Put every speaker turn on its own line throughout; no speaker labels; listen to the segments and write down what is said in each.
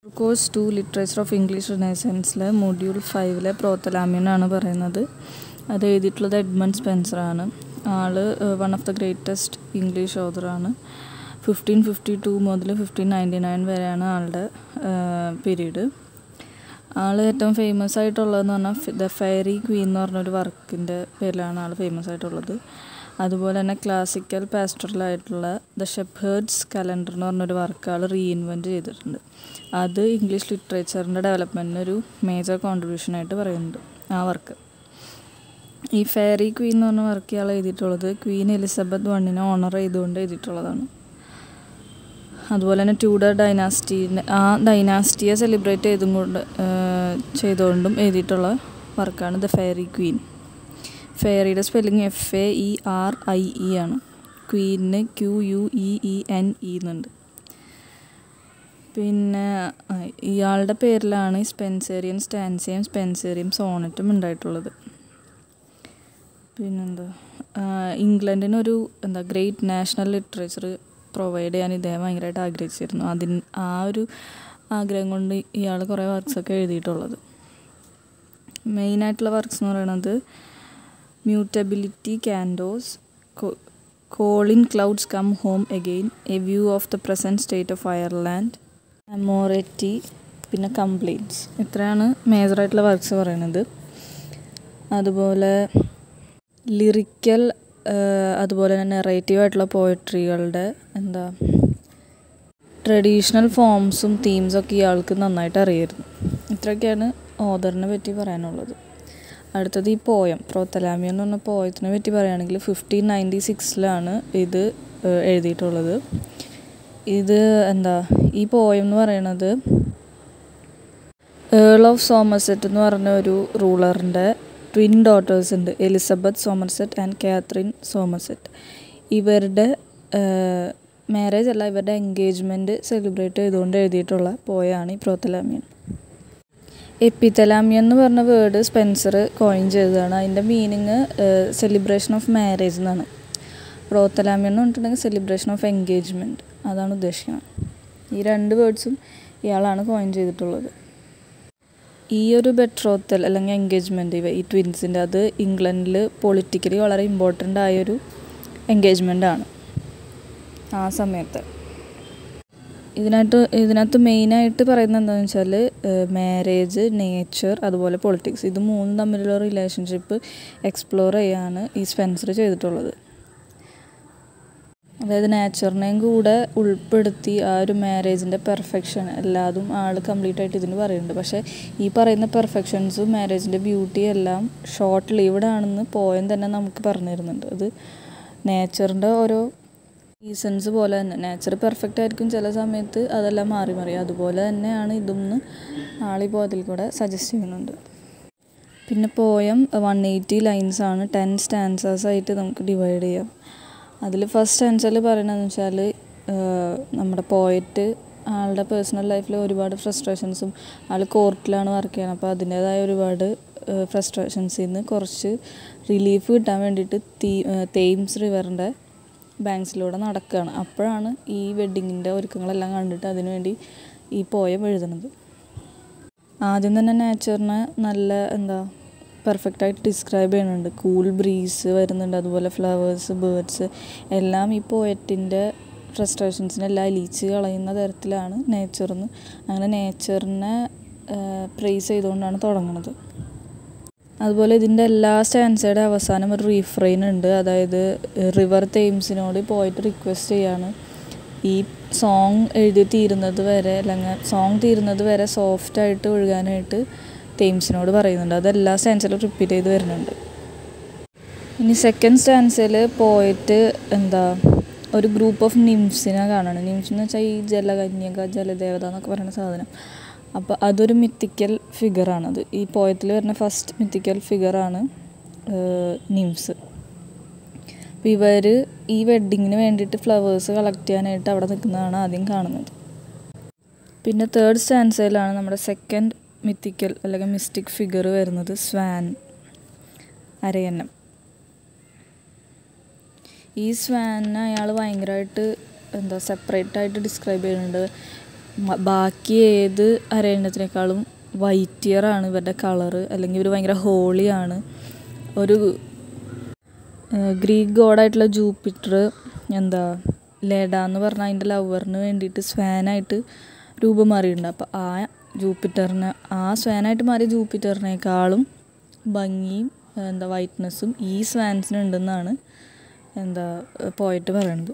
course to literature of English റിനൈസൻസിലെ module ഫൈവിലെ പ്രോത്തലാമ്യനാണ് പറയുന്നത് അത് എഴുതിയിട്ടുള്ളത് എഡ്മണ്ട് സ്പെൻസറാണ് ആള് one of the greatest English ഓതറാണ് ഫിഫ്റ്റീൻ ഫിഫ്റ്റി ടു മുതൽ ഫിഫ്റ്റീൻ നയൻറ്റി നയൻ വരെയാണ് ആളുടെ പീരീഡ് ആൾ ഏറ്റവും ഫേമസ് ആയിട്ടുള്ളതെന്ന് പറഞ്ഞാൽ ദ ഫെയറി ക്വീൻ എന്ന് പറഞ്ഞൊരു വർക്കിൻ്റെ പേരിലാണ് ആൾ ഫേമസ് ആയിട്ടുള്ളത് അതുപോലെ തന്നെ ക്ലാസിക്കൽ പാസ്റ്ററലായിട്ടുള്ള ദ ഷെപ്പേർഡ്സ് കലണ്ടർ എന്ന് പറഞ്ഞൊരു വർക്ക് ആൾ റീഇൻവെൻറ്റ് ചെയ്തിട്ടുണ്ട് അത് ഇംഗ്ലീഷ് ലിറ്ററേച്ചറിൻ്റെ ഡെവലപ്മെൻറ്റിന് ഒരു മേജർ കോൺട്രിബ്യൂഷനായിട്ട് പറയുന്നുണ്ട് ആ വർക്ക് ഈ ഫെയറി ക്വീൻ എന്ന് പറഞ്ഞ വർക്ക് ഇയാൾ എഴുതിയിട്ടുള്ളത് ക്വീൻ എലിസബത്ത് വണ്ണിനെ ഓണർ ചെയ്തുകൊണ്ട് എഴുതിയിട്ടുള്ളതാണ് അതുപോലെ തന്നെ ട്യൂഡർ ഡൈനാസ്റ്റീനെ ആ ഡൈനാസ്റ്റിയെ സെലിബ്രേറ്റ് ചെയ്തും കൊണ്ട് ചെയ്തുകൊണ്ടും എഴുതിയിട്ടുള്ള വർക്കാണ് ദ ഫെയറി ക്വീൻ ഫെയറിയുടെ spelling F A E R I E ആണ് ക്വീനിന് Q U E E N E എന്നുണ്ട് പിന്നെ ഇയാളുടെ പേരിലാണ് ഈ സ്പെൻസേറിയൻ സ്റ്റാൻസിയും സ്പെൻസേറിയം സോണറ്റും ഉണ്ടായിട്ടുള്ളത് പിന്നെന്താ ഇംഗ്ലണ്ടിനൊരു എന്താ ഗ്രേറ്റ് നാഷണൽ ലിറ്ററേച്ചർ പ്രൊവൈഡ് ചെയ്യാൻ ഇദ്ദേഹം ഭയങ്കരമായിട്ട് ആഗ്രഹിച്ചിരുന്നു അതിന് ആ ഒരു ആഗ്രഹം കൊണ്ട് ഇയാൾ കുറേ വർക്ക്സൊക്കെ എഴുതിയിട്ടുള്ളത് മെയിനായിട്ടുള്ള വർക്ക്സ് എന്ന് പറയുന്നത് mutability cantos Colin Clouts come home again a view of the present state of Ireland Amoretti പിന്നെ കംപ്ലയിൻറ്റ്സ് ഇത്രയാണ് മേജറായിട്ടുള്ള വർക്ക്സ് പറയുന്നത് അതുപോലെ ലിറിക്കൽ അതുപോലെ തന്നെ നെറേറ്റീവ് ആയിട്ടുള്ള പോയട്രികളുടെ എന്താ ട്രഡീഷണൽ ഫോംസും തീംസൊക്കെ ഇയാൾക്ക് നന്നായിട്ട് അറിയായിരുന്നു ഇത്രയൊക്കെയാണ് ഓദറിനെ പറ്റി പറയാനുള്ളത് അടുത്തത് ഈ പോയം പ്രോത്തലാമിയ എന്ന് പറഞ്ഞ പോയത്തിനെ പറ്റി പറയുകയാണെങ്കിൽ ഫിഫ്റ്റീൻ നയൻറ്റി സിക്സിലാണ് ഇത് എഴുതിയിട്ടുള്ളത് ഇത് എന്താ ഈ പോയം എന്ന് പറയണത് ഏൾ ഓഫ് സോമർസെറ്റ് എന്ന് പറഞ്ഞ ഒരു റൂളറിൻ്റെ ട്വിൻ ഡോട്ടേഴ്സ് ഉണ്ട് Elizabeth Somerset and Katherine Somerset ഇവരുടെ മാരേജ് അല്ല ഇവരുടെ എൻഗേജ്മെൻറ്റ് സെലിബ്രേറ്റ് ചെയ്തുകൊണ്ട് എഴുതിയിട്ടുള്ള പോയാണ് ഈ പ്രോത്തലാമിയൻ എപ്പിത്തലാമിയൻ എന്ന് പറഞ്ഞ വേർഡ് സ്പെൻസർ കോയിൻ ചെയ്തതാണ് അതിൻ്റെ മീനിങ് സെലിബ്രേഷൻ ഓഫ് മാരേജ് എന്നാണ് പ്രോത്തലാമിയൻ എന്ന് പറഞ്ഞിട്ടുണ്ടെങ്കിൽ സെലിബ്രേഷൻ ഓഫ് എൻഗേജ്മെൻറ്റ് അതാണ് ഉദ്ദേശിക്കുന്നത് ഈ രണ്ട് വേർഡ്സും ഇയാളാണ് കോയിൻ ചെയ്തിട്ടുള്ളത് ഈ ഒരു ബെട്രോത്തൽ അല്ലെങ്കിൽ എൻഗേജ്മെൻറ്റ് ഇവ ഈ ട്വിൻസിൻ്റെ അത് ഇംഗ്ലണ്ടിൽ പൊളിറ്റിക്കലി വളരെ ഇമ്പോർട്ടൻ്റ് ആയൊരു എൻഗേജ്മെൻ്റ് ആണ് ആ സമയത്ത് ഇതിനകത്ത് ഇതിനകത്ത് മെയിനായിട്ട് പറയുന്നത് എന്താണെന്ന് വെച്ചാൽ മാരേജ് നേച്ചർ അതുപോലെ പൊളിറ്റിക്സ് ഇത് മൂന്നും തമ്മിലുള്ള റിലേഷൻഷിപ്പ് എക്സ്പ്ലോർ ചെയ്യാണ് ഈ സ്പെൻസർ ചെയ്തിട്ടുള്ളത് അതായത് നേച്ചറിനെയും കൂടെ ഉൾപ്പെടുത്തി ആ ഒരു മാരേജിൻ്റെ പെർഫെക്ഷൻ എല്ലാതും ആൾ കംപ്ലീറ്റ് ആയിട്ട് ഇതിന് പറയുന്നുണ്ട് പക്ഷേ ഈ പറയുന്ന പെർഫെക്ഷൻസും മാരേജിൻ്റെ ബ്യൂട്ടി എല്ലാം ഷോർട്ട് ലീവ്ഡ് ആണെന്ന് പോയം തന്നെ നമുക്ക് പറഞ്ഞു തരുന്നുണ്ട് അത് നേച്ചറിൻ്റെ ഓരോ റീസൺസ് പോലെ തന്നെ നേച്ചർ പെർഫെക്റ്റ് ആയിരിക്കും ചില സമയത്ത് അതെല്ലാം മാറി മാറി അതുപോലെ തന്നെയാണ് ഇതൊന്ന് ആളിപ്പോൾ അതിൽ കൂടെ സജസ്റ്റ് ചെയ്യുന്നുണ്ട് പിന്നെ പോയം വൺ എയ്റ്റി ലൈൻസ് ആണ് ടെൻ സ്റ്റാൻസേഴ്സ് ആയിട്ട് നമുക്ക് ഡിവൈഡ് ചെയ്യാം അതിൽ ഫസ്റ്റ് സ്റ്റാൻസറിൽ പറയണതെന്ന് വെച്ചാൽ നമ്മുടെ പോയറ്റ് ആളുടെ പേഴ്സണൽ ലൈഫിൽ ഒരുപാട് ഫ്രസ്ട്രേഷൻസും ആൾ കോർട്ടിലാണ് വർക്ക് ചെയ്യണം അപ്പോൾ അതിൻ്റേതായ ഒരുപാട് ഫ്രസ്ട്രേഷൻസിൽ നിന്ന് കുറച്ച് റിലീഫ് കിട്ടാൻ വേണ്ടിയിട്ട് തീ തേംസ് റിവറിൻ്റെ ബാങ്ക്സിലൂടെ നടക്കുകയാണ് അപ്പോഴാണ് ഈ വെഡ്ഡിങ്ങിൻ്റെ ഒരുക്കങ്ങളെല്ലാം കണ്ടിട്ട് അതിനുവേണ്ടി ഈ പോയം എഴുതുന്നത് ആദ്യം തന്നെ നേച്ചറിനെ നല്ല എന്താ പെർഫെക്റ്റായിട്ട് ഡിസ്ക്രൈബ് ചെയ്യുന്നുണ്ട് കൂൾ ബ്രീസ് വരുന്നുണ്ട് അതുപോലെ ഫ്ലവേഴ്സ് ബേർഡ്സ് എല്ലാം ഈ പോയറ്റിൻ്റെ ഫ്രസ്ട്രേഷൻസിനെല്ലാം അലിയിച്ച് കളയുന്ന തരത്തിലാണ് നേച്ചറിന്ന് അങ്ങനെ നേച്ചറിനെ പ്രേസ് ചെയ്തുകൊണ്ടാണ് തുടങ്ങുന്നത് അതുപോലെ ഇതിൻ്റെ എല്ലാ സ്റ്റാൻസയുടെ അവസാനം ഒരു റീഫ്രെയിൻ ഉണ്ട് അതായത് റിവർ തെയിംസിനോട് പോയിട്ട് റിക്വസ്റ്റ് ചെയ്യാണ് ഈ സോങ് എഴുതി തീരുന്നത് വരെ അല്ലെങ്കിൽ സോങ് തീരുന്നത് വരെ സോഫ്റ്റായിട്ട് ഒഴുകാനായിട്ട് തെയിംസിനോട് പറയുന്നുണ്ട് അതെല്ലാ സ്റ്റാൻസിലും റിപ്പീറ്റ് ചെയ്ത് വരുന്നുണ്ട് ഇനി സെക്കൻഡ് സ്റ്റാൻസിൽ പോയിട്ട് എന്താ ഒരു ഗ്രൂപ്പ് ഓഫ് നിംസിനെ കാണണം നിംസ് എന്ന് വെച്ചാൽ ഈ ജലകന്യക ജലദേവത എന്നൊക്കെ പറയുന്ന സാധനം അപ്പോൾ അതൊരു മിത്തിക്കൽ ഫിഗറാണത് ഈ പോയത്തിൽ വരുന്ന ഫസ്റ്റ് മിത്തിക്കൽ ഫിഗറാണ് നിംസ് അപ്പോൾ ഇവർ ഈ വെഡ്ഡിങ്ങിന് വേണ്ടിയിട്ട് ഫ്ലവേഴ്സ് കളക്ട് ചെയ്യാനായിട്ട് അവിടെ നിൽക്കുന്നതാണ് ആദ്യം കാണുന്നത് പിന്നെ തേർഡ് സ്റ്റാൻസയിലാണ് നമ്മുടെ സെക്കൻഡ് മിത്തിക്കൽ അല്ലെങ്കിൽ മിസ്റ്റിക് ഫിഗർ വരുന്നത് സ്വാൻ അരയന്നം ഈ സ്വാനെ അയാൾ ഭയങ്കരമായിട്ട് എന്താ സെപ്പറേറ്റ് ആയിട്ട് ഡിസ്ക്രൈബ് ചെയ്യുന്നുണ്ട് മ- ബാക്കി ഏത് അരയണ്ണത്തിനേക്കാളും വൈറ്റിയറാണ് ഇവരുടെ കളറ് അല്ലെങ്കിൽ ഇവർ ഭയങ്കര ഹോളിയാണ് ഒരു ഗ്രീക്ക് ഗോഡായിട്ടുള്ള ജൂപ്പിറ്റർ എന്താ ലെഡ എന്ന് പറഞ്ഞാൽ അതിൻ്റെ ലവറിന് വേണ്ടിയിട്ട് സ്വാനായിട്ട് രൂപം മാറിയിട്ടുണ്ട് അപ്പോൾ ആ ജൂപ്പിറ്ററിന് ആ സ്വാനായിട്ട് മാറിയ ജൂപ്പിറ്ററിനേക്കാളും ഭംഗിയും എന്താ വൈറ്റ്നസ്സും ഈ സ്വാൻസിനുണ്ടെന്നാണ് എന്താ പോയിട്ട് പറയണത്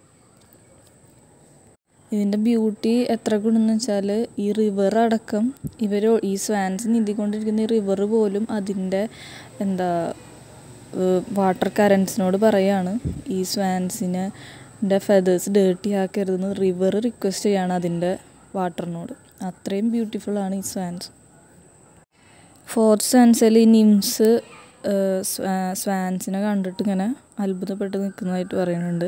ഇതിൻ്റെ ബ്യൂട്ടി എത്ര ഗുണമെന്ന് വെച്ചാൽ ഈ റിവർ അടക്കം ഇവർ ഈ സ്വാൻസ് നീന്തിക്കൊണ്ടിരിക്കുന്ന ഈ റിവർ പോലും അതിൻ്റെ എന്താ വാട്ടർ കറൻസിനോട് പറയാണ് ഈ സ്വാൻസിനെ ഫെതേഴ്സ് ഡേർട്ടി ആക്കരുതെന്ന് റിവർ റിക്വസ്റ്റ് ചെയ്യാണ് അതിൻ്റെ വാട്ടറിനോട് അത്രയും ബ്യൂട്ടിഫുള്ളാണ് ഈ സ്വാൻസ് ഫോർത്ത് സ്വാൻസിൽ ഈ നിംസ് സ്വാൻസിനെ കണ്ടിട്ട് ഇങ്ങനെ അത്ഭുതപ്പെട്ട് നിൽക്കുന്നതായിട്ട് പറയുന്നുണ്ട്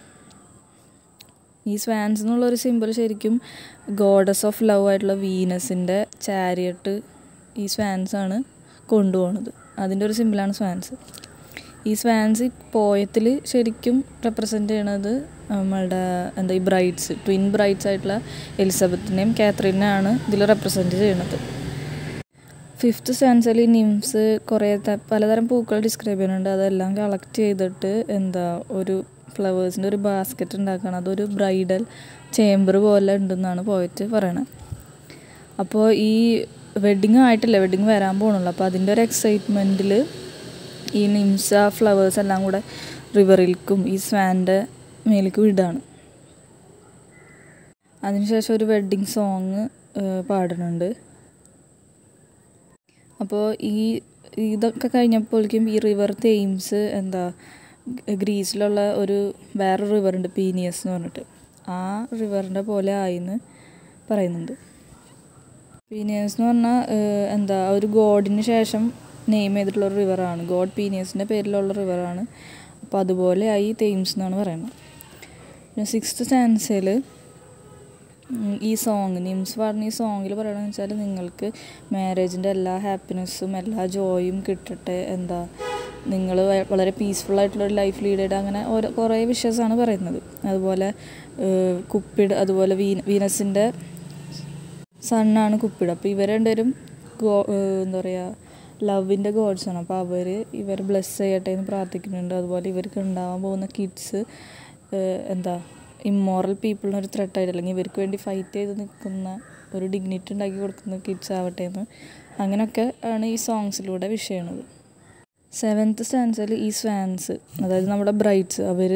ഈ സ്വാൻസ് എന്നുള്ള ഒരു സിമ്പിൾ ശരിക്കും ഗോഡസ് ഓഫ് ലവ് ആയിട്ടുള്ള വീനസിൻ്റെ ചാരിയട്ട് ഈ സ്വാൻസ് ആണ് കൊണ്ടുപോകുന്നത് അതിൻ്റെ ഒരു സിമ്പിളാണ് സ്വാൻസ് ഈ സ്വാൻസ് പോയത്തിൽ ശരിക്കും റെപ്രസെൻ്റ് ചെയ്യണത് നമ്മളുടെ എന്താ ഈ ബ്രൈഡ്സ് ട്വിൻ ബ്രൈഡ്സ് ആയിട്ടുള്ള എലിസബത്തിനെയും കാത്രീനെയാണ് ഇതിൽ റെപ്രസെൻ്റ് ചെയ്യണത് ഫിഫ്ത്ത് സ്റ്റാൻസിൽ ഈ നിംസ് കുറേ ത- പലതരം പൂക്കൾ ഡിസ്ക്രൈബ് ചെയ്യുന്നുണ്ട് അതെല്ലാം കളക്ട് ചെയ്തിട്ട് എന്താ ഒരു ഫ്ലവേഴ്സിൻ്റെ ഒരു ബാസ്ക്കറ്റ് ഉണ്ടാക്കണം അതൊരു ബ്രൈഡൽ ചേംബർ പോലെ ഉണ്ടെന്നാണ് പോയിട്ട് പറയണത് അപ്പോൾ ഈ വെഡിങ് ആയിട്ടില്ല വെഡിങ് വരാൻ പോകണുള്ളൂ അപ്പോൾ അതിൻ്റെ ഒരു എക്സൈറ്റ്മെൻറ്റിൽ ഈ നിംസ ഫ്ലവേഴ്സ് എല്ലാം കൂടെ റിവറിൽക്കും ഈ സ്വാൻ്റെ മേലേക്ക് വിടാണ് അതിനുശേഷം ഒരു വെഡ്ഡിങ് സോങ് പാടുന്നുണ്ട് അപ്പോൾ ഈ ഇതൊക്കെ കഴിഞ്ഞപ്പോഴേക്കും ഈ റിവർ തെയിംസ് എന്താ ഗ്രീസിലുള്ള ഒരു വേറെ റിവറുണ്ട് പീനിയസ് എന്ന് പറഞ്ഞിട്ട് ആ റിവറിൻ്റെ പോലെ ആയിന്ന് പറയുന്നുണ്ട് പീനിയസ് എന്ന് പറഞ്ഞാൽ എന്താ ഒരു ഗോഡിന് ശേഷം നെയിം ചെയ്തിട്ടുള്ള ഒരു റിവറാണ് ഗോഡ് പീനിയസിൻ്റെ പേരിലുള്ള റിവറാണ് അപ്പോൾ അതുപോലെ ആയി തെയിംസ് എന്നാണ് പറയുന്നത് പിന്നെ സിക്സ്ത് സ്റ്റാൻസയിൽ ഈ സോങ് നിംസ് പാടുന്ന ഈ സോങ്ങിൽ പറയണമെന്ന് വെച്ചാൽ നിങ്ങൾക്ക് മാരേജിൻ്റെ എല്ലാ ഹാപ്പിനെസ്സും എല്ലാ ജോയും കിട്ടട്ടെ എന്താ നിങ്ങൾ വളരെ പീസ്ഫുൾ ആയിട്ടുള്ളൊരു ലൈഫ് ലീഡ് ചെയ്ത് അങ്ങനെ ഓരോ കുറേ വിഷയസാണ് പറയുന്നത് അതുപോലെ കുപ്പിഡ് അതുപോലെ വീന വീനസിൻ്റെ സണ്ണാണ് കുപ്പിഡ് അപ്പോൾ ഇവർ രണ്ടുപേരും ഗോ എന്താ പറയുക ലവിൻ്റെ ഗോഡ്സാണ് അപ്പോൾ അവർ ഇവർ ബ്ലെസ് ചെയ്യട്ടെ എന്ന് പ്രാർത്ഥിക്കുന്നുണ്ട് അതുപോലെ ഇവർക്ക് ഉണ്ടാവാൻ പോകുന്ന കിഡ്സ് എന്താ ഇമ്മോറൽ പീപ്പിളിന് ഒരു ത്രെട്ടായിട്ട് അല്ലെങ്കിൽ ഇവർക്ക് വേണ്ടി ഫൈറ്റ് ചെയ്ത് നിൽക്കുന്ന ഒരു ഡിഗ്നിറ്റി ഉണ്ടാക്കി കൊടുക്കുന്ന കിഡ്സ് ആവട്ടെ എന്ന് അങ്ങനെയൊക്കെ ആണ് ഈ സോങ്സിലൂടെ വിഷയണത് സെവൻത്ത് സ്റ്റാൻസിൽ ഈ സ്വാൻസ് അതായത് നമ്മുടെ ബ്രൈറ്റ്സ് അവർ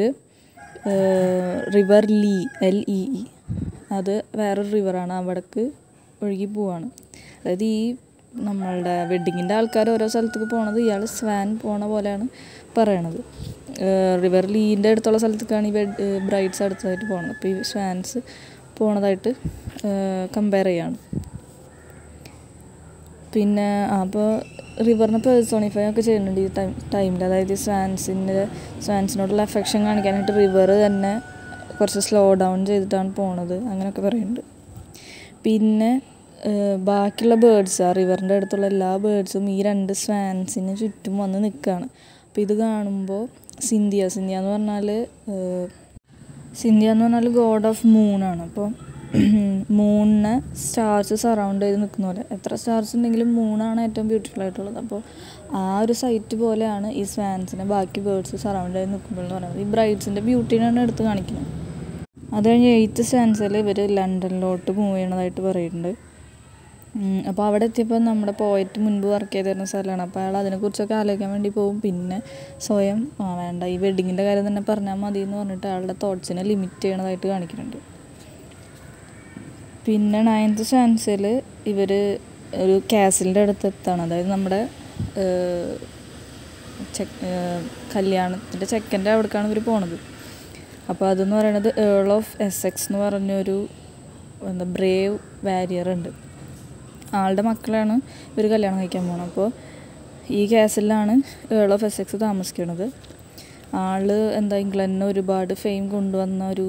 river Lee L E E അത് വേറൊരു റിവറാണ് അവിടേക്ക് ഒഴുകി പോവാണ് അതായത് ഈ നമ്മളുടെ വെഡ്ഡിങ്ങിൻ്റെ ആൾക്കാർ ഓരോ സ്ഥലത്തേക്ക് പോണത് ഇയാൾ സ്വാൻ പോണ പോലെയാണ് പറയണത് റിവർ ലീൻ്റെ അടുത്തുള്ള സ്ഥലത്തേക്കാണ് ഈ വെഡ് ബ്രൈഡ്സ് അടുത്തതായിട്ട് പോണത് അപ്പോൾ ഈ സ്വാൻസ് പോണതായിട്ട് കമ്പയർ ചെയ്യാണ് പിന്നെ അപ്പോൾ റിവറിനെ പേഴ്സോണിഫൈ ഒക്കെ ചെയ്യുന്നുണ്ട് ഈ ടൈം ടൈമിൽ അതായത് ഈ സ്വാൻസിൻ്റെ സ്വാൻസിനോടുള്ള അഫെക്ഷൻ കാണിക്കാനായിട്ട് റിവർ തന്നെ കുറച്ച് സ്ലോ ഡൗൺ ചെയ്തിട്ടാണ് പോണത് അങ്ങനെയൊക്കെ പറയുന്നുണ്ട് പിന്നെ ബാക്കിയുള്ള ബേഡ്സ് ആ റിവറിൻ്റെ അടുത്തുള്ള എല്ലാ ബേഡ്സും ഈ രണ്ട് സ്വാൻസിന് ചുറ്റും വന്ന് നിൽക്കുകയാണ് അപ്പോൾ ഇത് കാണുമ്പോൾ സിന്ധ്യ സിന്ധ്യ എന്ന് പറഞ്ഞാൽ സിന്ധ്യ എന്ന് പറഞ്ഞാൽ ഗോഡ് ഓഫ് മൂണാണ് അപ്പോൾ മൂണിനെ സ്റ്റാർസ് സറൗണ്ട് ചെയ്ത് നിൽക്കുന്ന പോലെ എത്ര സ്റ്റാർസ് ഉണ്ടെങ്കിലും മൂണാണ് ഏറ്റവും ബ്യൂട്ടിഫുൾ ആയിട്ടുള്ളത് അപ്പോൾ ആ ഒരു സൈറ്റ് പോലെയാണ് ഈ സ്വാൻസിനെ ബാക്കി ബേർഡ്സ് സറൗണ്ട് ചെയ്ത് നിൽക്കുമ്പോൾ എന്ന് പറയുന്നത് ഈ ബ്രൈഡ്സിൻ്റെ ബ്യൂട്ടീനാണ് എടുത്ത് കാണിക്കുന്നത് അത് കഴിഞ്ഞ് എയ്ത്ത് സ്റ്റാൻസിൽ ഇവർ ലണ്ടനിലോട്ട് മൂവ് ചെയ്യണതായിട്ട് പറയുന്നുണ്ട് അപ്പോൾ അവിടെ എത്തിയപ്പോൾ നമ്മുടെ പോയിട്ട് മുൻപ് വർക്ക് ചെയ്തിരുന്ന സ്ഥലമാണ് അപ്പോൾ അയാൾ അതിനെക്കുറിച്ചൊക്കെ ആലോചിക്കാൻ വേണ്ടി പോകും പിന്നെ സ്വയം ആ വേണ്ട ഈ വെഡിങ്ങിൻ്റെ കാര്യം തന്നെ പറഞ്ഞാൽ മതി എന്ന് പറഞ്ഞിട്ട് അയാളുടെ തോട്ട്സിനെ ലിമിറ്റ് ചെയ്യണതായിട്ട് കാണിക്കുന്നുണ്ട് പിന്നെ നയൻത്ത് സ്റ്റാൻസിൽ ഇവർ ഒരു കാസിലിൻ്റെ അടുത്ത് എത്താണ് അതായത് നമ്മുടെ ചെക്ക് കല്യാണത്തിൻ്റെ ചെക്കൻ്റെ അവിടേക്കാണ് ഇവർ പോണത് അപ്പോൾ അതെന്ന് പറയുന്നത് ഏൾ ഓഫ് എസെക്സ് എന്ന് പറഞ്ഞൊരു എന്താ ബ്രേവ് വാരിയർ ഉണ്ട് ആളുടെ മക്കളാണ് ഇവർ കല്യാണം കഴിക്കാൻ പോകണം അപ്പോൾ ഈ കാസിലാണ് ഏൾ ഓഫ് എസെക്സ് താമസിക്കുന്നത് ആള് എന്താ ഇംഗ്ലണ്ടിന് ഒരുപാട് ഫെയിം കൊണ്ടുവന്ന ഒരു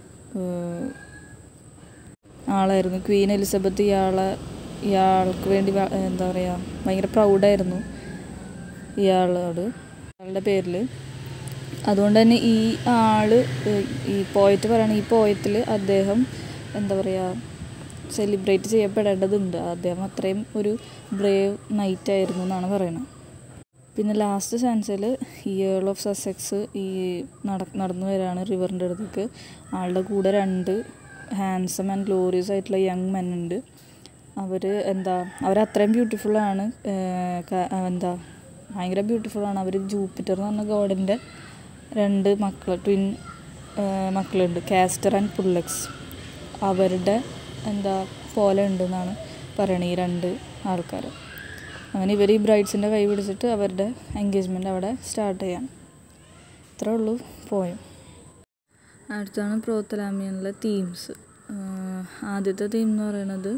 ആളായിരുന്നു ക്വീൻ എലിസബത്ത് ഇയാളെ ഇയാൾക്ക് വേണ്ടി എന്താ പറയുക ഭയങ്കര പ്രൗഡായിരുന്നു ഇയാളോട് ഇയാളുടെ പേരിൽ അതുകൊണ്ട് തന്നെ ഈ ആള് ഈ പോയറ്റ് പറയണ ഈ പോയത്തിൽ അദ്ദേഹം എന്താ പറയുക സെലിബ്രേറ്റ് ചെയ്യപ്പെടേണ്ടതുണ്ട് അദ്ദേഹം അത്രയും ഒരു ബ്രേവ് നൈറ്റ് ആയിരുന്നു എന്നാണ് പറയുന്നത് പിന്നെ ലാസ്റ്റ് ചാൻസിൽ ഈ ഏൾ ഓഫ് സസെക്സ് ഈ നട നടന്നു വരികയാണ് റിവറിൻ്റെ അടുത്തേക്ക് ആളുടെ കൂടെ രണ്ട് ഹാൻസം ആൻഡ് ഗ്ലോറിയസ് ആയിട്ടുള്ള യങ് മെൻ ഉണ്ട് അവർ എന്താ അവരത്രയും ബ്യൂട്ടിഫുള്ളാണ് എന്താ ഭയങ്കര ബ്യൂട്ടിഫുള്ളാണ് അവർ ജൂപ്പിറ്റർ എന്ന് പറഞ്ഞ ഗോഡിൻ്റെ രണ്ട് മക്കൾ ട്വിൻ മക്കളുണ്ട് കാസ്റ്റർ ആൻഡ് പുള്ളക്സ് അവരുടെ എന്താ പോലെ ഉണ്ടെന്നാണ് പറയണത് ഈ രണ്ട് ആൾക്കാർ അങ്ങനെ ഇവർ ഈ ബ്രൈഡ്സിൻ്റെ കൈ പിടിച്ചിട്ട് അവരുടെ എൻഗേജ്മെൻറ്റ് അവിടെ സ്റ്റാർട്ട് ചെയ്യാം ഇത്രേ ഉള്ളൂ പോയം അടുത്താണ് പ്രോത്തലാമിയനിലെ തീംസ് ആദ്യത്തെ തീം എന്ന് പറയുന്നത്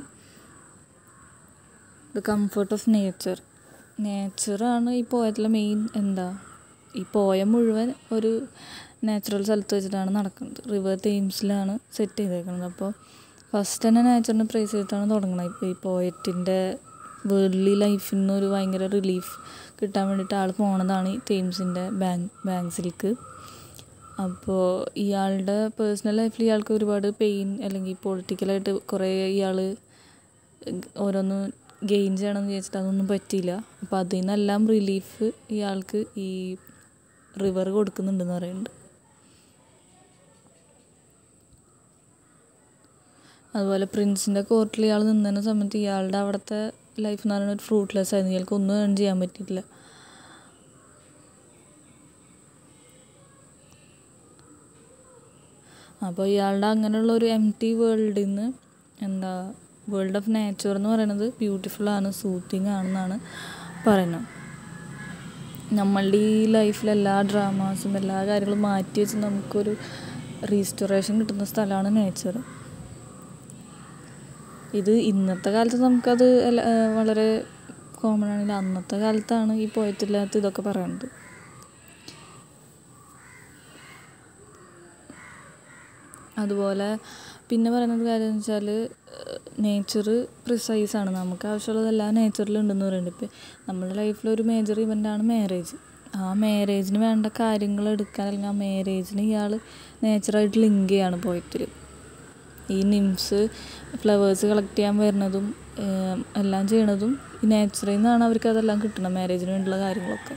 ദ കംഫർട്ട് ഓഫ് നേച്ചർ നേച്ചറാണ് ഈ പോയത്തിലെ മെയിൻ എന്താ ഈ പോയം മുഴുവൻ ഒരു നാച്ചുറൽ സ്ഥലത്ത് വെച്ചിട്ടാണ് നടക്കുന്നത് റിവർ തീംസിലാണ് സെറ്റ് ചെയ്തേക്കുന്നത് അപ്പോൾ ഫസ്റ്റ് തന്നെ നേച്ചറിനെ പ്രൈസ് ചെയ്തിട്ടാണ് തുടങ്ങുന്നത് ഇപ്പോൾ ഈ പോയറ്റിൻ്റെ വേൾഡ്ലി ലൈഫിൽ നിന്ന് ഒരു ഭയങ്കര റിലീഫ് കിട്ടാൻ വേണ്ടിയിട്ട് ആൾ പോണതാണ് ഈ തീംസിൻ്റെ ബാങ്ക് ബാങ്ക്സിലേക്ക് അപ്പോൾ ഇയാളുടെ പേഴ്സണൽ ലൈഫിൽ ഇയാൾക്ക് ഒരുപാട് പെയിൻ അല്ലെങ്കിൽ പൊളിറ്റിക്കലായിട്ട് കുറേ ഇയാൾ ഓരോന്ന് ഗെയിൻ ചെയ്യണമെന്ന് വിചാരിച്ചിട്ട് അതൊന്നും പറ്റിയില്ല അപ്പോൾ അതിൽ നിന്നെല്ലാം റിലീഫ് ഇയാൾക്ക് ഈ റിവർ കൊടുക്കുന്നുണ്ടെന്ന് പറയുന്നുണ്ട് അതുപോലെ പ്രിൻസിൻ്റെ കോർട്ടിൽ ഇയാൾ നിന്നതിന് സമയത്ത് ഇയാളുടെ അവിടുത്തെ ലൈഫ് എന്ന് പറയുന്നത് ഒരു ഫ്രൂട്ട്ലെസ് ആയിരുന്നു ഇയാൾക്ക് ഒന്നും ഏൺ ചെയ്യാൻ പറ്റിയിട്ടില്ല അപ്പോൾ ഇയാളുടെ അങ്ങനെയുള്ള ഒരു എം ടി വേൾഡിൽ നിന്ന് എന്താ വേൾഡ് ഓഫ് നേച്ചർ എന്ന് പറയുന്നത് ബ്യൂട്ടിഫുൾ ആണ് സൂത്തിങ് ആണെന്നാണ് പറയുന്നത് നമ്മളുടെ ഈ ലൈഫിൽ എല്ലാ ഡ്രാമാസും എല്ലാ കാര്യങ്ങളും മാറ്റി വെച്ച് നമുക്കൊരു റീസ്റ്റോറേഷൻ കിട്ടുന്ന സ്ഥലമാണ് നേച്ചർ ഇത് ഇന്നത്തെ കാലത്ത് നമുക്കത് വളരെ കോമൺ ആണെങ്കിൽ അന്നത്തെ കാലത്താണ് ഈ പോയറ്റില്ലാത്ത ഇതൊക്കെ പറയുന്നത് അതുപോലെ പിന്നെ പറയുന്നത് കാര്യം എന്ന് വെച്ചാൽ നേച്ചർ പ്രിസൈസ് ആണ് നമുക്ക് ആവശ്യമുള്ളതെല്ലാം നേച്ചറിലുണ്ടെന്ന് പറയുന്നുണ്ട് ഇപ്പം നമ്മുടെ ലൈഫിൽ ഒരു മേജർ ഇവൻ്റാണ് മാരേജ് ആ മാരേജിന് വേണ്ട കാര്യങ്ങൾ എടുക്കാൻ അല്ലെങ്കിൽ ആ മാരേജിന് ഇയാൾ നേച്ചറായിട്ട് ലിങ്ക് ചെയ്യാണ് പോയറ്റിൽ ഈ നിംസ് ഫ്ലവേഴ്സ് കളക്ട് ചെയ്യാൻ വരുന്നതും എല്ലാം ചെയ്യണതും ഈ നേച്ചറിൽ നിന്നാണ് അവർക്ക് അതെല്ലാം കിട്ടണം മാരേജിന് വേണ്ടിയുള്ള കാര്യങ്ങളൊക്കെ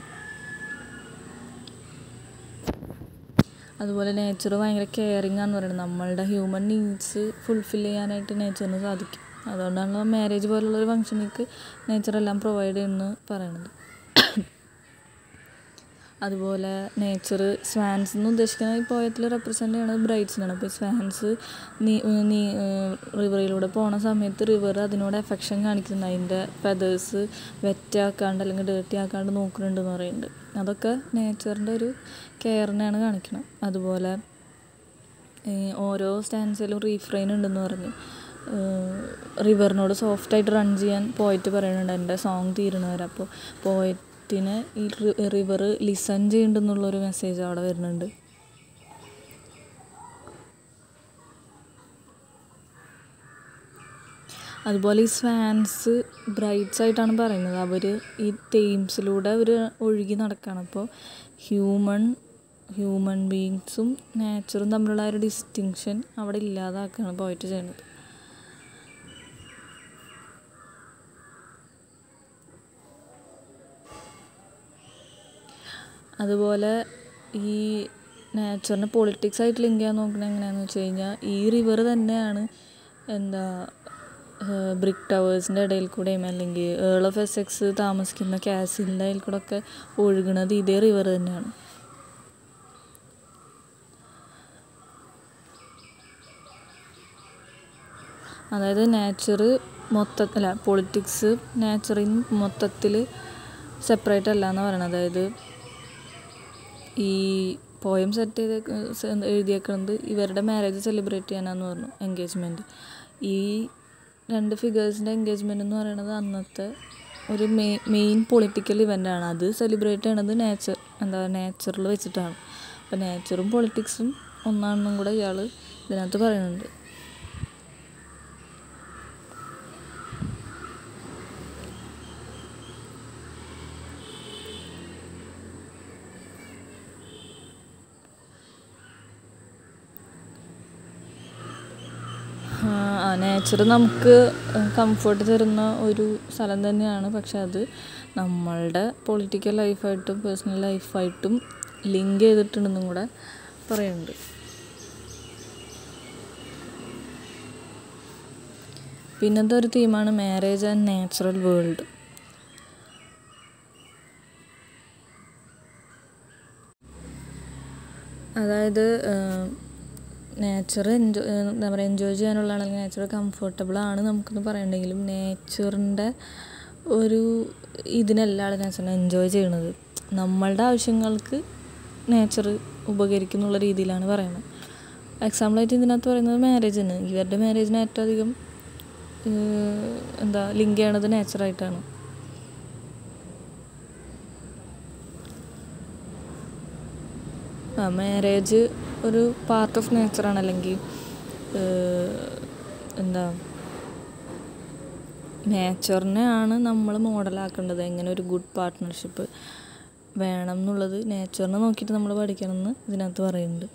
അതുപോലെ നേച്ചർ ഭയങ്കര കെയറിങ് ആണെന്ന് പറയുന്നത് നമ്മളുടെ ഹ്യൂമൻ നീഡ്സ് ഫുൾഫിൽ ചെയ്യാനായിട്ട് നേച്ചറിന് സാധിക്കും അതുകൊണ്ടാണല്ലോ മാരേജ് പോലുള്ള ഒരു ഫംഗ്ഷനിലേക്ക് നേച്ചറെല്ലാം പ്രൊവൈഡ് ചെയ്യുമെന്ന് പറയണത് അതുപോലെ നേച്ചർ സ്വാൻസ് എന്ന് ഉദ്ദേശിക്കുന്നത് ഈ പോയത്തിൽ റെപ്രസെൻ്റ് ചെയ്യണത് ബ്രൈഡ്സിനാണ് അപ്പോൾ സ്വാൻസ് നീ നീ റിവറിലൂടെ പോണ സമയത്ത് റിവർ അതിനോട് എഫെക്ഷൻ കാണിക്കുന്നുണ്ട് അതിൻ്റെ ഫെതേഴ്സ് വെറ്റാക്കാണ്ട് അല്ലെങ്കിൽ ഡേർട്ടി ആക്കാണ്ട് നോക്കുന്നുണ്ടെന്ന് പറയുന്നുണ്ട് അതൊക്കെ നേച്ചറിൻ്റെ ഒരു കെയറിനെയാണ് കാണിക്കുന്നത് അതുപോലെ ഓരോ സ്റ്റാൻസിലും റീഫ്രെയിൻ ഉണ്ടെന്ന് പറഞ്ഞു റിവറിനോട് സോഫ്റ്റായിട്ട് റൺ ചെയ്യാൻ പോയിട്ട് പറയുന്നുണ്ട് എൻ്റെ സോങ് തീരണവരെ അപ്പോൾ പോയറ്റിന് ഈ റിവർ ലിസൺ ചെയ്യുന്നുണ്ടെന്നുള്ളൊരു മെസ്സേജ് അവിടെ വരുന്നുണ്ട് അതുപോലെ ഈ സ്വാൻസ് ബ്രൈറ്റ്സ് ആയിട്ടാണ് പറയുന്നത് അവർ ഈ തെയിംസിലൂടെ അവർ ഒഴുകി നടക്കുകയാണ് അപ്പോൾ ഹ്യൂമൺ ഹ്യൂമൻ ബീങ്സും നേച്ചറും തമ്മിലുള്ള ആ ഒരു ഡിസ്റ്റിങ്ഷൻ അവിടെ ഇല്ലാതാക്കുകയാണ് പോയിട്ട് ചെയ്യുന്നത് അതുപോലെ ഈ നേച്ചറിനെ പൊളിറ്റിക്സ് ആയിട്ട് ലിങ്ക് ചെയ്യാൻ നോക്കുന്നത് എങ്ങനെയാണെന്ന് വെച്ച് കഴിഞ്ഞാൽ ഈ റിവർ തന്നെയാണ് എന്താ ബ്രിക്ക് ടവേഴ്സിൻ്റെ ഇടയിൽ കൂടെയും അല്ലെങ്കിൽ ഏൾ ഓഫ് എസെക്സ് താമസിക്കുന്ന കാസിലിൻ്റെ ഇടയിൽ കൂടെ ഒക്കെ ഒഴുകുന്നത് ഇതേ റിവർ തന്നെയാണ് അതായത് നേച്ചർ മൊത്തത്തിൽ അല്ല പൊളിറ്റിക്സ് നേച്ചറിൽ മൊത്തത്തിൽ സെപ്പറേറ്റ് അല്ല എന്ന് പറയണത് അതായത് ഈ പോയം സെറ്റ് ചെയ്ത് എഴുതിയേക്കുന്നത് ഇവരുടെ മാരേജ് സെലിബ്രേറ്റ് ചെയ്യാനാന്ന് പറഞ്ഞു എൻഗേജ്മെൻറ്റ് ഈ രണ്ട് ഫിഗേഴ്സിൻ്റെ എൻഗേജ്മെൻ്റ് എന്ന് പറയുന്നത് അന്നത്തെ ഒരു മെയിൻ മെയിൻ പൊളിറ്റിക്കൽ ഇവൻ്റാണ് അത് സെലിബ്രേറ്റ് ചെയ്യണത് നേച്ചർ എന്താ നേച്ചറിൽ വെച്ചിട്ടാണ് അപ്പോൾ നേച്ചറും പൊളിറ്റിക്സും ഒന്നാണെന്നും കൂടെ ഇയാൾ ഇതിനകത്ത് പറയുന്നുണ്ട് ആ നേച്ചർ നേച്ചർ നമുക്ക് കംഫർട്ട് തരുന്ന ഒരു സ്ഥലം തന്നെയാണ് പക്ഷെ അത് നമ്മളുടെ പൊളിറ്റിക്കൽ ലൈഫായിട്ടും പേഴ്സണൽ ലൈഫായിട്ടും ലിങ്ക് ചെയ്തിട്ടുണ്ടെന്നും കൂടെ പറയുന്നുണ്ട് പിന്നത്തെ ഒരു തീമാണ് മാരേജ് ആൻഡ് നാച്ചുറൽ വേൾഡ് അതായത് നേച്ചർ എൻജോയ് എന്താ പറയുക എൻജോയ് ചെയ്യാനുള്ള അല്ലെങ്കിൽ നേച്ചർ കംഫർട്ടബിൾ ആണ് നമുക്കെന്ന് പറയണ്ടെങ്കിലും നേച്ചറിൻ്റെ ഒരു ഇതിനല്ല ആൾ നേച്ചറിനെ എൻജോയ് ചെയ്യണത് നമ്മളുടെ ആവശ്യങ്ങൾക്ക് നേച്ചർ ഉപകരിക്കുന്നുള്ള രീതിയിലാണ് പറയുന്നത് എക്സാമ്പിളായിട്ട് ഇതിനകത്ത് പറയുന്നത് മാരേജിന് ഇവരുടെ മാരേജിന് ഏറ്റവും അധികം എന്താ ലിങ്ക് ചെയ്യണത് നേച്ചറായിട്ടാണ് ആ മാരേജ് ഒരു പാർട്ട് ഓഫ് നേച്ചറാണ് അല്ലെങ്കിൽ എന്താ നേച്ചറിനെ ആണ് നമ്മൾ മോഡലാക്കേണ്ടത് എങ്ങനെ ഒരു ഗുഡ് പാർട്ട്ണർഷിപ്പ് വേണം എന്നുള്ളത് നേച്ചറിനെ നോക്കിയിട്ട് നമ്മൾ പഠിക്കണമെന്ന് ഇതിനകത്ത് പറയുന്നുണ്ട്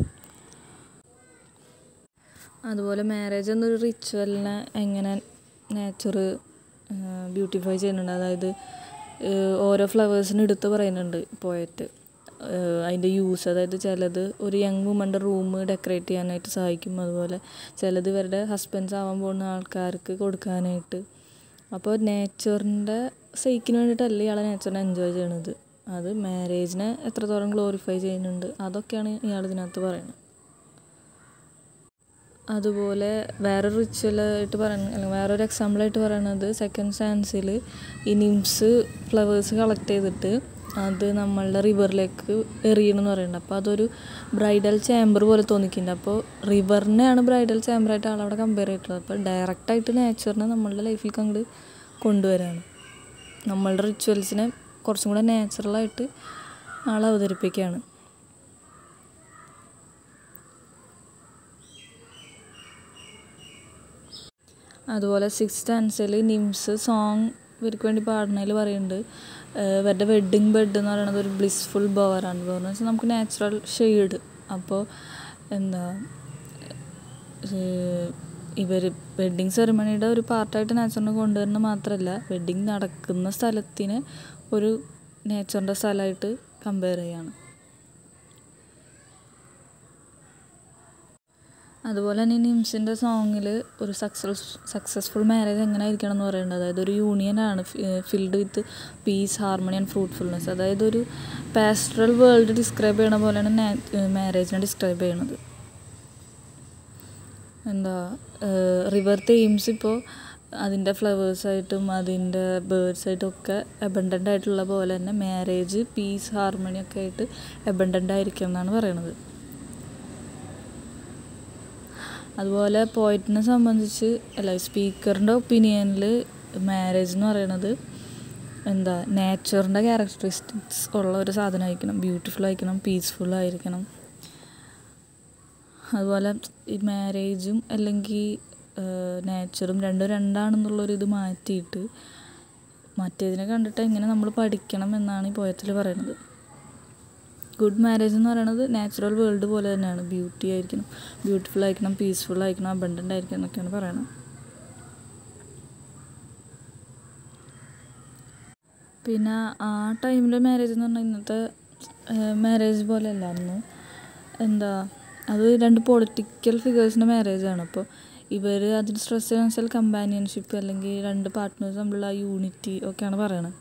അതുപോലെ മാരേജ് എന്നൊരു റിച്വലിനെ എങ്ങനെ നേച്ചർ ബ്യൂട്ടിഫൈ ചെയ്യുന്നുണ്ട് അതായത് ഓരോ ഫ്ലവേഴ്സിന് എടുത്ത് പറയുന്നുണ്ട് പോയറ്റ് അതിൻ്റെ യൂസ് അതായത് ചിലത് ഒരു യങ് വുമൻ്റെ റൂം ഡെക്കറേറ്റ് ചെയ്യാനായിട്ട് സഹായിക്കും അതുപോലെ ചിലത് ഇവരുടെ ഹസ്ബൻഡ്സ് ആവാൻ പോകുന്ന ആൾക്കാർക്ക് കൊടുക്കാനായിട്ട് അപ്പോൾ നേച്ചറിൻ്റെ സേക്കിന് വേണ്ടിയിട്ടല്ല ഇയാളെ നേച്ചറിനെ എൻജോയ് ചെയ്യണത് അത് മാരേജിനെ എത്രത്തോളം ഗ്ലോറിഫൈ ചെയ്യുന്നുണ്ട് അതൊക്കെയാണ് ഇയാൾ ഇതിനകത്ത് പറയുന്നത് അതുപോലെ വേറൊരു റിച്വലായിട്ട് പറയുന്നത് അല്ലെങ്കിൽ വേറൊരു എക്സാമ്പിളായിട്ട് പറയുന്നത് സെക്കൻഡ് സയൻസിൽ ഈ നിംസ് ഫ്ലവേഴ്സ് കളക്ട് ചെയ്തിട്ട് അത് നമ്മളുടെ റിവറിലേക്ക് എറിയണമെന്ന് പറയുന്നുണ്ട് അപ്പോൾ അതൊരു ബ്രൈഡൽ ചേമ്പർ പോലെ തോന്നിക്കുന്നുണ്ട് അപ്പോൾ റിവറിനെയാണ് ബ്രൈഡൽ ചേമ്പറായിട്ട് ആളവിടെ കമ്പയർ ചെയ്തിട്ടുള്ളത് അപ്പോൾ ഡയറക്റ്റായിട്ട് നേച്ചറിനെ നമ്മളുടെ ലൈഫിലേക്ക് അങ്ങോട്ട് കൊണ്ടുവരാണ് നമ്മളുടെ റിച്വൽസിനെ കുറച്ചും കൂടെ നാച്ചുറലായിട്ട് ആൾ അവതരിപ്പിക്കുകയാണ് അതുപോലെ സിക്സ് ഡാൻസിൽ നിംസ് സോങ് ഇവർക്ക് വേണ്ടി പാടുന്നതിൽ പറയുന്നുണ്ട് ഇവരുടെ വെഡ്ഡിങ് ബെഡ് എന്ന് പറയുന്നത് ഒരു ബ്ലിസ്ഫുൾ ബവറാണ് ബവർ എന്ന് വെച്ചാൽ നമുക്ക് നാച്ചുറൽ ഷെയ്ഡ് അപ്പോൾ എന്താ ഇവർ വെഡ്ഡിങ് സെറിമണിയുടെ ഒരു പാർട്ടായിട്ട് നാച്ചുറിനെ കൊണ്ടുവരുന്ന മാത്രമല്ല വെഡ്ഡിങ് നടക്കുന്ന സ്ഥലത്തിന് ഒരു നേച്ചറിൻ്റെ സ്ഥലമായിട്ട് കമ്പയർ ചെയ്യാണ് അതുപോലെ തന്നെ നിംസിൻ്റെ സോങ്ങിൽ ഒരു സക്സസ് സക്സസ്ഫുൾ മാരേജ് എങ്ങനെ ആയിരിക്കണം എന്ന് പറയുന്നത് അതായത് ഒരു യൂണിയനാണ് filled with peace harmony and fruitfulness അതായത് ഒരു പാസ്റ്ററൽ വേൾഡ് ഡിസ്ക്രൈബ് ചെയ്യണ പോലെയാണ് മാരേജിനെ ഡിസ്ക്രൈബ് ചെയ്യണത് എന്താ റിവർ തെയിംസ് ഇപ്പോൾ അതിൻ്റെ ഫ്ലവേഴ്സായിട്ടും അതിൻ്റെ ബേർഡ്സായിട്ടും ഒക്കെ അബണ്ടൻ്റ് ആയിട്ടുള്ള പോലെ തന്നെ മാരേജ് പീസ് ഹാർമണി ഒക്കെ ആയിട്ട് അബണ്ടൻ്റ് ആയിരിക്കും എന്നാണ് പറയണത് അതുപോലെ പോയിറ്റിനെ സംബന്ധിച്ച് അല്ല സ്പീക്കറിൻ്റെ ഒപ്പീനിയനിൽ മാരേജ് എന്ന് പറയണത് എന്താ നേച്ചറിൻ്റെ ക്യാരക്ടറിസ്റ്റിക്സ് ഉള്ള ഒരു സാധനമായിരിക്കണം ബ്യൂട്ടിഫുൾ ആയിരിക്കണം പീസ്ഫുൾ ആയിരിക്കണം അതുപോലെ ഈ മാരേജും അല്ലെങ്കിൽ നേച്ചറും രണ്ടും രണ്ടാണെന്നുള്ളൊരു ഇത് മാറ്റിയിട്ട് മറ്റേതിനെ കണ്ടിട്ട് എങ്ങനെ നമ്മൾ പഠിക്കണം എന്നാണ് ഈ പോയത്തിൽ പറയുന്നത് ഗുഡ് മാരേജ് എന്ന് പറയുന്നത് നാച്ചുറൽ വേൾഡ് പോലെ തന്നെയാണ് ബ്യൂട്ടി ആയിരിക്കണം ബ്യൂട്ടിഫുൾ ആയിരിക്കണം പീസ്ഫുൾ ആയിരിക്കണം അബണ്ടൻ്റ് ആയിരിക്കണം എന്നൊക്കെയാണ് പറയുന്നത് പിന്നെ ആ ടൈമിൽ മാരേജ് എന്ന് പറഞ്ഞാൽ ഇന്നത്തെ മാരേജ് പോലെയല്ല അന്ന് എന്താ അത് രണ്ട് പൊളിറ്റിക്കൽ ഫിഗേഴ്സിൻ്റെ മാരേജാണ് അപ്പോൾ ഇവർ അതിന് സ്ട്രെസ് ചെയ്യുന്ന വെച്ചാൽ കമ്പാനിയൻഷിപ്പ് അല്ലെങ്കിൽ രണ്ട് പാർട്ട്നേഴ്സ് തമ്മിലുള്ള യൂണിറ്റി ഒക്കെയാണ് പറയണത്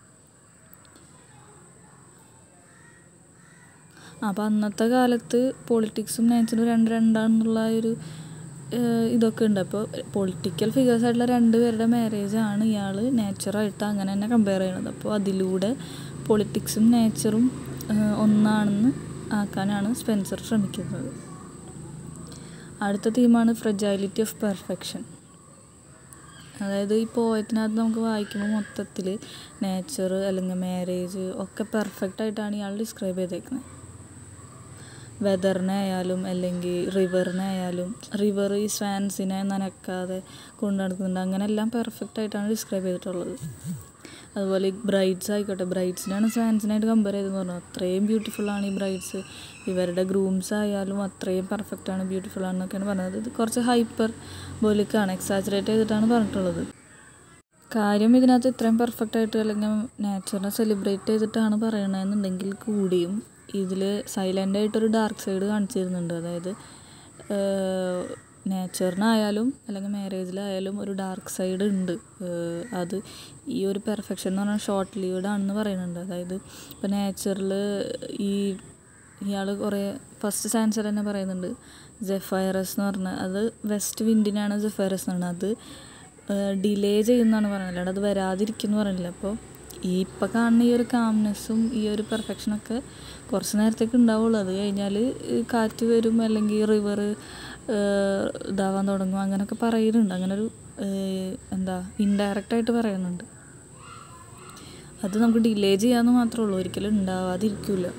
അപ്പോൾ അന്നത്തെ കാലത്ത് പൊളിറ്റിക്സും നേച്ചറും രണ്ട് രണ്ടാണെന്നുള്ള ഒരു ഇതൊക്കെ ഉണ്ട് അപ്പോൾ പൊളിറ്റിക്കൽ ഫിഗേഴ്സ് ആയിട്ടുള്ള രണ്ട് പേരുടെ മാരേജാണ് ഇയാൾ നേച്ചറായിട്ട് അങ്ങനെ തന്നെ കമ്പയർ ചെയ്യണത് അപ്പോൾ അതിലൂടെ പൊളിറ്റിക്സും നേച്ചറും ഒന്നാണെന്ന് ആക്കാനാണ് സ്പെൻസർ ശ്രമിക്കുന്നത് അടുത്ത തീമാണ് ഫ്രജൈലിറ്റി ഓഫ് പെർഫെക്ഷൻ അതായത് ഈ പോയത്തിനകത്ത് നമുക്ക് വായിക്കുമ്പോൾ മൊത്തത്തിൽ നേച്ചർ അല്ലെങ്കിൽ മാരേജ് ഒക്കെ പെർഫെക്റ്റ് ആയിട്ടാണ് ഇയാൾ ഡിസ്ക്രൈബ് ചെയ്തേക്കുന്നത് വെതറിനെ ആയാലും അല്ലെങ്കിൽ റിവറിനെ ആയാലും റിവർ ഈ സ്വാൻസിനെ നനക്കാതെ കൊണ്ടു നടക്കുന്നുണ്ട് അങ്ങനെ എല്ലാം പെർഫെക്റ്റ് ആയിട്ടാണ് ഡിസ്ക്രൈബ് ചെയ്തിട്ടുള്ളത് അതുപോലെ ഈ ബ്രൈഡ്സ് ആയിക്കോട്ടെ ബ്രൈഡ്സിനാണ് സ്വാൻസിനായിട്ട് കമ്പയർ ചെയ്തെന്ന് പറഞ്ഞു അത്രയും ബ്യൂട്ടിഫുൾ ആണ് ഈ ബ്രൈഡ്സ് ഇവരുടെ ഗ്രൂംസ് ആയാലും അത്രയും പെർഫെക്റ്റ് ആണ് ബ്യൂട്ടിഫുൾ ആണെന്നൊക്കെയാണ് പറഞ്ഞത് ഇത് കുറച്ച് ഹൈപ്പർ ബോലിക്കാണ് എക്സാജറേറ്റ് ചെയ്തിട്ടാണ് പറഞ്ഞിട്ടുള്ളത് കാര്യം ഇതിനകത്ത് ഇത്രയും പെർഫെക്റ്റ് ആയിട്ട് അല്ലെങ്കിൽ നാച്ചുറിനെ സെലിബ്രേറ്റ് ചെയ്തിട്ടാണ് പറയണതെന്നുണ്ടെങ്കിൽ കൂടിയും ഇതിൽ സൈലൻ്റ് ആയിട്ടൊരു ഡാർക്ക് സൈഡ് കാണിച്ചിരുന്നുണ്ട് അതായത് നേച്ചറിനായാലും അല്ലെങ്കിൽ മാരേജിലായാലും ഒരു ഡാർക്ക് സൈഡ് ഉണ്ട് ഏഹ് അത് ഈ ഒരു പെർഫെക്ഷൻ എന്ന് പറഞ്ഞാൽ ഷോർട്ട് ലീവ്ഡ് ആണെന്ന് പറയുന്നുണ്ട് അതായത് ഇപ്പോൾ നേച്ചറിൽ ഈ ഇയാൾ കുറേ ഫസ്റ്റ് സാൻസർ തന്നെ പറയുന്നുണ്ട് ജെഫൈറസ് എന്ന് പറഞ്ഞാൽ അത് വെസ്റ്റ് വിൻഡിനാണ് ജെഫൈറസ് എന്ന് പറഞ്ഞത് അത് ഡിലേ ചെയ്യുന്നതാണ് പറയുന്നത് അല്ലാണ്ട് അത് വരാതിരിക്കും എന്ന് പറയുന്നില്ല അപ്പോൾ ഈ ഇപ്പം കാണുന്ന ഈ ഒരു കാംനെസ്സും ഈ ഒരു പെർഫെക്ഷനൊക്കെ കുറച്ച് നേരത്തേക്ക് ഉണ്ടാവുള്ളൂ അത് കഴിഞ്ഞാൽ കാറ്റ് വരും അല്ലെങ്കിൽ റിവർ ഇതാവാൻ തുടങ്ങും അങ്ങനെയൊക്കെ പറയുന്നുണ്ട് അങ്ങനെ ഒരു എന്താ ഇൻഡയറക്റ്റ് ആയിട്ട് പറയുന്നുണ്ട് അത് നമുക്ക് ഡിലേ ചെയ്യാമെന്ന് മാത്രമേ ഉള്ളൂ ഒരിക്കലും ഉണ്ടാവാതിരിക്കില്ല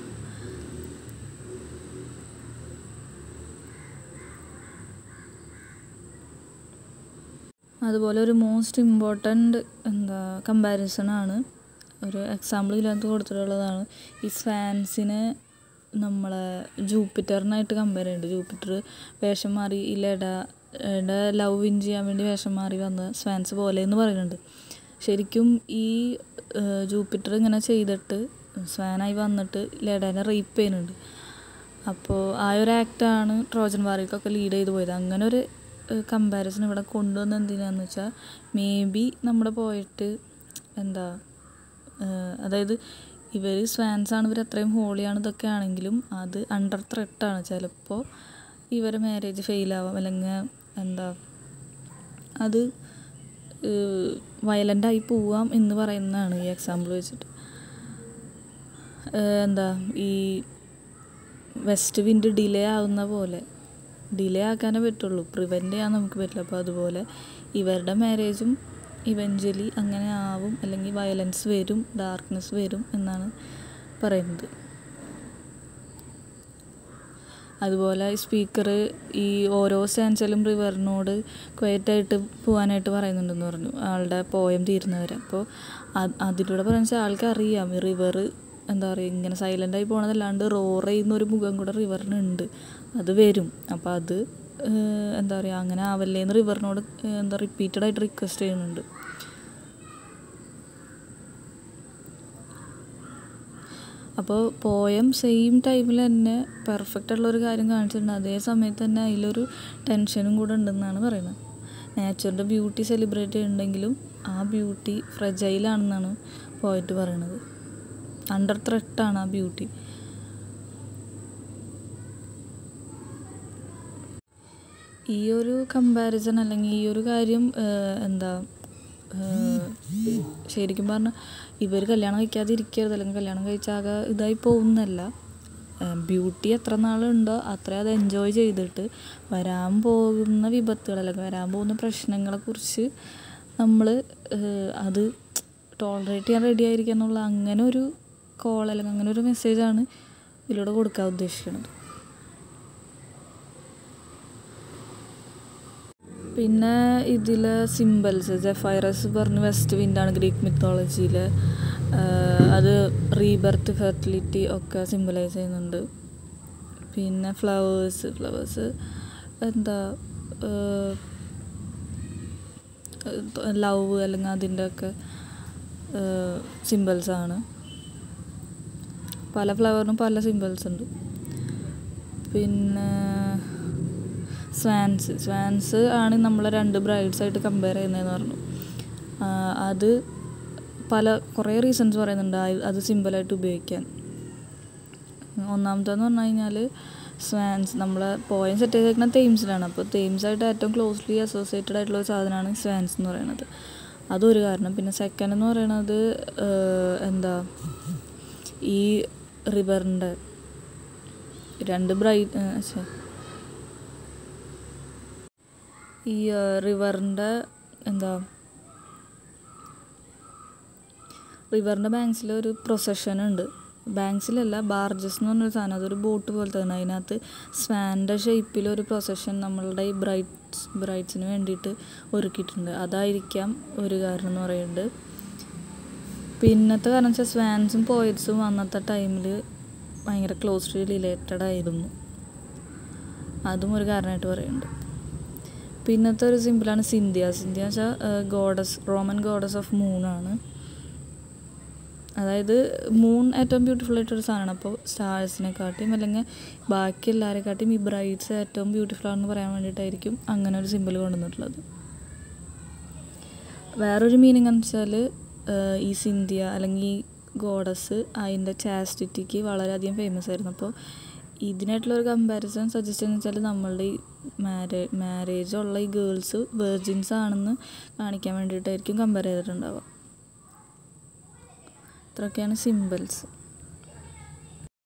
അതുപോലെ ഒരു മോസ്റ്റ് ഇമ്പോർട്ടൻ്റ് എന്താ കമ്പാരിസൺ ആണ് ഒരു എക്സാമ്പിൾ ഇതിനകത്ത് കൊടുത്തിട്ടുള്ളതാണ് ഈ സ്വാൻസിനെ നമ്മളെ ജൂപ്പിറ്ററിനായിട്ട് കമ്പയർ ചെയ്യുന്നുണ്ട് ജൂപ്പിറ്റർ വേഷം മാറി ഈ ലഡയുടെ ലവ് വിൻ ചെയ്യാൻ വേണ്ടി വേഷം മാറി വന്ന സ്വാൻസ് പോലെ എന്ന് പറയുന്നുണ്ട് ശരിക്കും ഈ ജൂപ്പിറ്റർ ഇങ്ങനെ ചെയ്തിട്ട് സ്വാനായി വന്നിട്ട് ലഡേനെ റേപ്പ് ചെയ്യുന്നുണ്ട് അപ്പോൾ ആ ഒരു ആക്റ്റാണ് ട്രോജൻ വാറിലേക്കൊക്കെ ലീഡ് ചെയ്ത് പോയത് അങ്ങനെ ഒരു കമ്പാരിസൺ ഇവിടെ കൊണ്ടുവന്ന എന്തിനാന്ന് വെച്ചാൽ മേ ബി നമ്മുടെ പോയിട്ട് എന്താ അതായത് ഇവർ സ്വാൻസ് ആണ് ഇവർ അത്രയും ഹോളിയാണ് ഇതൊക്കെ ആണെങ്കിലും അത് അണ്ടർ ത്രെട്ടാണ് ചിലപ്പോൾ ഇവരെ മാരേജ് ഫെയിലാവാം അല്ലെങ്കിൽ എന്താ അത് വയലൻ്റായി പോവാം എന്ന് പറയുന്നതാണ് ഈ എക്സാമ്പിൾ വെച്ചിട്ട് എന്താ ഈ വെസ്റ്റ് വിൻഡ് ഡിലേ ആവുന്ന പോലെ ഡിലേ ആക്കാനേ പറ്റുള്ളൂ പ്രിവെൻറ്റ് ചെയ്യാൻ നമുക്ക് പറ്റില്ല അപ്പോൾ അതുപോലെ ഇവരുടെ മാരേജും ഇവഞ്ച്വലി അങ്ങനെ ആവും അല്ലെങ്കിൽ വയലൻസ് വരും ഡാർക്ക്നെസ് വരും എന്നാണ് പറയുന്നത് അതുപോലെ സ്പീക്കർ ഈ ഓരോ സാൻസലും റിവറിനോട് ക്വയറ്റായിട്ട് പോകാനായിട്ട് പറയുന്നുണ്ടെന്ന് പറഞ്ഞു ആളുടെ പോയം തീരുന്നവരെ അപ്പോൾ അതിലൂടെ പറയുന്ന വെച്ചാൽ ആൾക്ക് അറിയാം ഈ റിവർ എന്താ പറയുക ഇങ്ങനെ സൈലൻ്റായി പോകണതല്ലാണ്ട് റോർ ചെയ്യുന്ന ഒരു മുഖം കൂടെ റിവറിനുണ്ട് അത് വരും അപ്പോൾ അത് എന്താ പറയുക അങ്ങനെ ആവല്ലേ എന്ന് റിവറിനോട് എന്താ റിപ്പീറ്റഡ് ആയിട്ട് റിക്വസ്റ്റ് ചെയ്യുന്നുണ്ട് അപ്പോൾ പോയം സെയിം ടൈമിൽ തന്നെ പെർഫെക്റ്റ് ഉള്ള ഒരു കാര്യം കാണിച്ചിട്ടുണ്ട് അതേ സമയത്ത് തന്നെ അതിലൊരു ടെൻഷനും കൂടെ ഉണ്ടെന്നാണ് പറയുന്നത് നേച്ചറിൻ്റെ ബ്യൂട്ടി സെലിബ്രേറ്റ് ചെയ്യുന്നുണ്ടെങ്കിലും ആ ബ്യൂട്ടി ഫ്രജൈലാണെന്നാണ് പോയിട്ട് പറയണത് അണ്ടർ ത്രെട്ടാണ് ആ ബ്യൂട്ടി ഈ ഒരു കമ്പാരിസൺ അല്ലെങ്കിൽ ഈ ഒരു കാര്യം എന്താ ശരിക്കും പറഞ്ഞാൽ ഇവർ കല്യാണം കഴിക്കാതെ ഇരിക്കരുത് അല്ലെങ്കിൽ കല്യാണം കഴിച്ചാകെ ഇതായി പോകുന്നല്ല ബ്യൂട്ടി എത്ര നാളുണ്ടോ അത്ര അത് എൻജോയ് ചെയ്തിട്ട് വരാൻ പോകുന്ന വിപത്തുകൾ അല്ലെങ്കിൽ വരാൻ പോകുന്ന പ്രശ്നങ്ങളെക്കുറിച്ച് നമ്മൾ അത് ടോളറേറ്റ് ചെയ്യാൻ റെഡി ആയിരിക്കുക എന്നുള്ള അങ്ങനെ ഒരു കോൾ അല്ലെങ്കിൽ അങ്ങനെ ഒരു മെസ്സേജാണ് ഇതിലൂടെ കൊടുക്കാൻ ഉദ്ദേശിക്കുന്നത് പിന്നെ ഇതിലെ സിമ്പിൾസ് ജെഫൈറസ് പറഞ്ഞ് വെസ്റ്റ് വിൻഡാണ് ഗ്രീക്ക് മിത്തോളജിയിൽ അത് റീബർത്ത് ഫെർട്ടിലിറ്റി ഒക്കെ സിമ്പിളൈസ് ചെയ്യുന്നുണ്ട് പിന്നെ ഫ്ലവേഴ്സ് ഫ്ലവേഴ്സ് എന്താ ലവ് അല്ലെങ്കിൽ അതിൻ്റെ ഒക്കെ സിമ്പിൾസാണ് പല ഫ്ലവറിനും പല സിമ്പിൾസ് ഉണ്ട് പിന്നെ സ്വാൻസ് സ്വാൻസ് ആണ് നമ്മളെ രണ്ട് ബ്രൈഡ്സ് ആയിട്ട് കമ്പയർ ചെയ്യുന്നതെന്ന് പറഞ്ഞു അത് പല കുറേ റീസൺസ് പറയുന്നുണ്ട് അത് സിമ്പിളായിട്ട് ഉപയോഗിക്കാൻ ഒന്നാമത്തെന്ന് പറഞ്ഞു കഴിഞ്ഞാൽ സ്വാൻസ് നമ്മളെ പോയം സെറ്റ് ചെയ്തേക്കുന്ന തെയിംസിലാണ് അപ്പോൾ തെയിംസായിട്ട് ഏറ്റവും ക്ലോസ്ലി അസോസിയേറ്റഡ് ആയിട്ടുള്ള ഒരു സാധനമാണ് സ്വാൻസ് എന്ന് പറയുന്നത് അതൊരു കാരണം പിന്നെ സെക്കൻഡ് എന്ന് പറയുന്നത് എന്താ ഈ റിവറിൻ്റെ രണ്ട് ബ്രൈഡ് ഈ റിവറിൻ്റെ എന്താ റിവറിൻ്റെ ബാങ്ക്സിൽ ഒരു പ്രൊസഷൻ ഉണ്ട് ബാങ്ക്സിലല്ല ബാർജസ് എന്ന് പറഞ്ഞൊരു സാധനം അതൊരു ബോട്ട് പോലത്തെ തന്നെ അതിനകത്ത് സ്വാൻ്റെ ഷേപ്പിൽ ഒരു പ്രൊസഷൻ നമ്മളുടെ ഈ ബ്രൈറ്റ്സ് ബ്രൈറ്റ്സിന് വേണ്ടിയിട്ട് ഒരുക്കിയിട്ടുണ്ട് അതായിരിക്കാം ഒരു കാരണം എന്ന് പറയുന്നുണ്ട് പിന്നത്തെ കാരണം വെച്ചാൽ സ്വാൻസും പോയറ്റ്സും അന്നത്തെ ടൈമിൽ ഭയങ്കര ക്ലോസ്ലി റിലേറ്റഡ് ആയിരുന്നു അതും ഒരു കാരണമായിട്ട് പറയുന്നുണ്ട് പിന്നത്തെ ഒരു സിമ്പിളാണ് സിന്ധ്യ സിന്ധ്യ എന്ന് വെച്ചാൽ ഗോഡസ് റോമൻ ഗോഡസ് ഓഫ് മൂണാണ് അതായത് മൂൺ ഏറ്റവും ബ്യൂട്ടിഫുൾ ആയിട്ടൊരു സാധനമാണ് അപ്പോൾ സ്റ്റാഴ്സിനെക്കാട്ടിയും അല്ലെങ്കിൽ ബാക്കി എല്ലാവരെക്കാട്ടിയും ഈ ബ്രൈറ്റ്സ് ഏറ്റവും ബ്യൂട്ടിഫുൾ ആണെന്ന് പറയാൻ വേണ്ടിയിട്ടായിരിക്കും അങ്ങനെ ഒരു സിമ്പിൾ കൊണ്ടുവന്നിട്ടുള്ളത് വേറൊരു മീനിങ് എന്ന് വെച്ചാൽ ഈ സിന്ധ്യ അല്ലെങ്കിൽ ഈ ഗോഡസ് അതിൻ്റെ ചാസ്റ്റിറ്റിക്ക് വളരെയധികം ഫേമസ് ആയിരുന്നു അപ്പോൾ ഇതിനായിട്ടുള്ളൊരു കമ്പാരിസൺ സജസ്റ്റ് ചെയ്യുന്നത് വെച്ചാൽ നമ്മളുടെ ഈ മാരേ മാരേജ് ഉള്ള ഈ ഗേൾസ് വെർജിൻസ് ആണെന്ന് കാണിക്കാൻ വേണ്ടിയിട്ടായിരിക്കും കമ്പയർ ചെയ്തിട്ടുണ്ടാവുക ഇത്രയൊക്കെയാണ് സിമ്പിൾസ്